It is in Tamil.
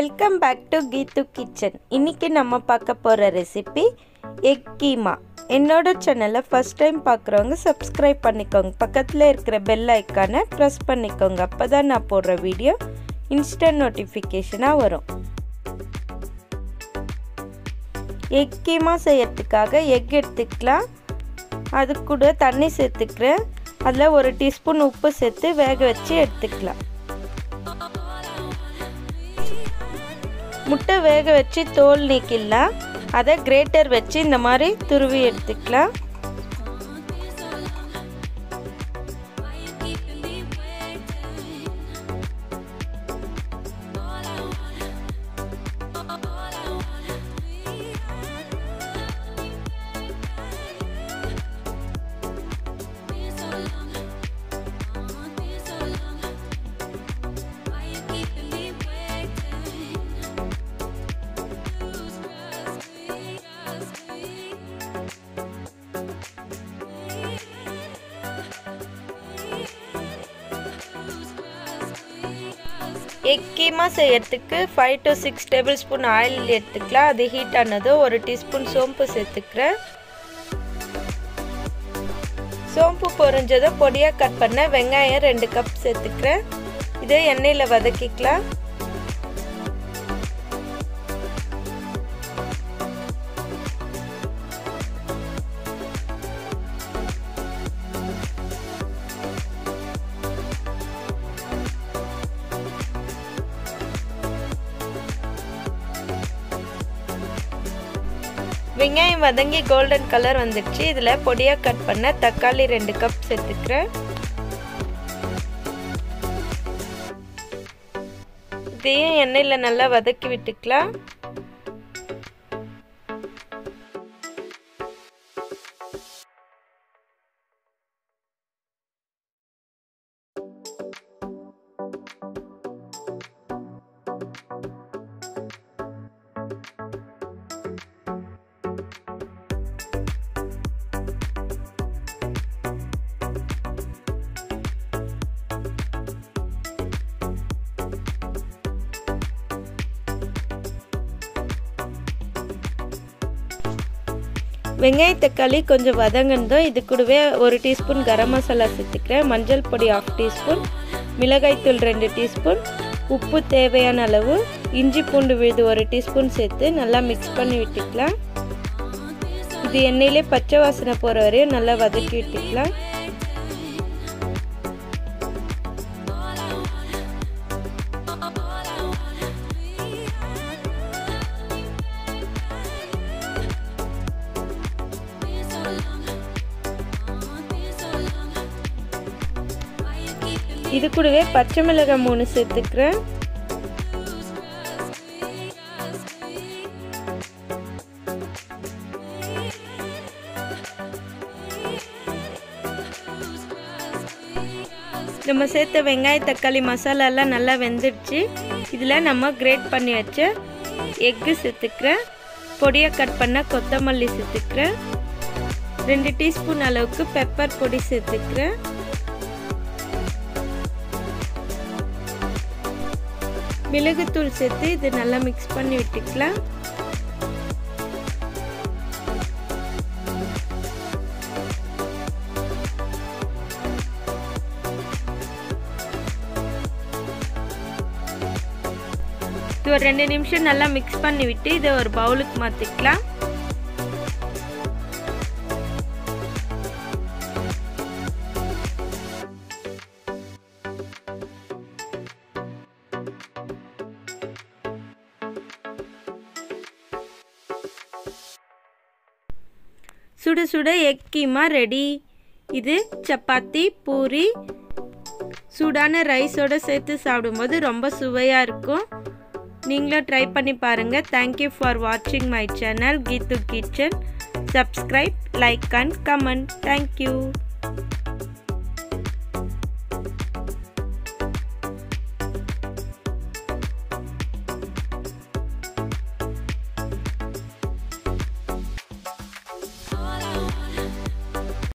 welcome back to Geethu kitchen இன்றைக்கி நம்ம பார்க்க போகிற ரெசிபி எக் கீமா என்னோட சேனலை ஃபஸ்ட் டைம் பார்க்குறவங்க சப்ஸ்கிரைப் பண்ணிக்கோங்க பக்கத்தில் இருக்கிற பெல் ஐக்கானை ப்ரெஸ் பண்ணிக்கோங்க அப்போ தான் நான் போடுற வீடியோ இன்ஸ்டன்ட் நோட்டிஃபிகேஷனாக வரும் எக் கீமா செய்யறதுக்காக எக் எடுத்துக்கலாம் அது கூட தண்ணி சேர்த்துக்கிறேன் அதில் ஒரு டீஸ்பூன் உப்பு சேர்த்து வேக வச்சு எடுத்துக்கலாம் முட்டை வேக வச்சு தோல் நீக்கிடலாம் அதை கிரேட்டர் வச்சு இந்த மாதிரி துருவி எடுத்துக்கலாம் எக் கீமா செய்யறதுக்கு five to six tablespoon oil எடுத்துக்கலாம் அது ஹீட் ஆனதும் ஒரு டீஸ்பூன் சோம்பு சேர்த்துக்கிறேன் சோம்பு பொரிஞ்சதும் பொடியாக கட் பண்ண வெங்காயம் ரெண்டு கப் சேர்த்துக்கிறேன் இதை எண்ணெயில் வதக்கிக்கலாம் வெங்காயம் வதங்கி கோல்டன் கலர் வந்துடுச்சு இதில் பொடியாக கட் பண்ண தக்காளி ரெண்டு கப் சேர்த்துக்கிறேன் இதையும் எண்ணெயில் நல்லா வதக்கி விட்டுக்கலாம் வெங்காய தக்காளி கொஞ்சம் வதங்கினதும் இது கூடவே ஒரு டீஸ்பூன் கரம் மசாலா சேர்த்துக்கிறேன் மஞ்சள் பொடி ஆஃப் டீஸ்பூன் மிளகாய்த்தூள் ரெண்டு டீஸ்பூன் உப்பு தேவையான அளவு இஞ்சி பூண்டு விழுது ஒரு டீஸ்பூன் சேர்த்து நல்லா மிக்ஸ் பண்ணி விட்டுக்கலாம் இது எண்ணெயிலே பச்சை வாசனை போகிற வரையும் நல்லா வதக்கி விட்டுக்கலாம் இது கூடவே பச்சை மிளகாய் மூணு சேர்த்துக்கிறேன் நம்ம சேர்த்த வெங்காய தக்காளி மசாலாலாம் நல்லா வெந்துடுச்சு இதில் நம்ம கிரேட் பண்ணி வச்ச எக்கு சேர்த்துக்கிறேன் பொடியாக கட் பண்ண கொத்தமல்லி சேர்த்துக்கிறேன் ரெண்டு டீஸ்பூன் அளவுக்கு பெப்பர் பொடி சேர்த்துக்கிறேன் மிளகுத்தூள் சேர்த்து இது நல்லா மிக்ஸ் பண்ணி விட்டுக்கலாம் இது ஒரு ரெண்டு நிமிஷம் நல்லா மிக்ஸ் பண்ணி விட்டு இதை ஒரு பவுலுக்கு மாற்றிக்கலாம் சுட சுட எக் கீமா ரெடி இது சப்பாத்தி பூரி சூடான ரைஸோடு சேர்த்து சாப்பிடும்போது ரொம்ப சுவையாக இருக்கும் நீங்களும் ட்ரை பண்ணி பாருங்கள் தேங்க்யூ ஃபார் வாட்சிங் my channel Geethu kitchen subscribe like and comment thank you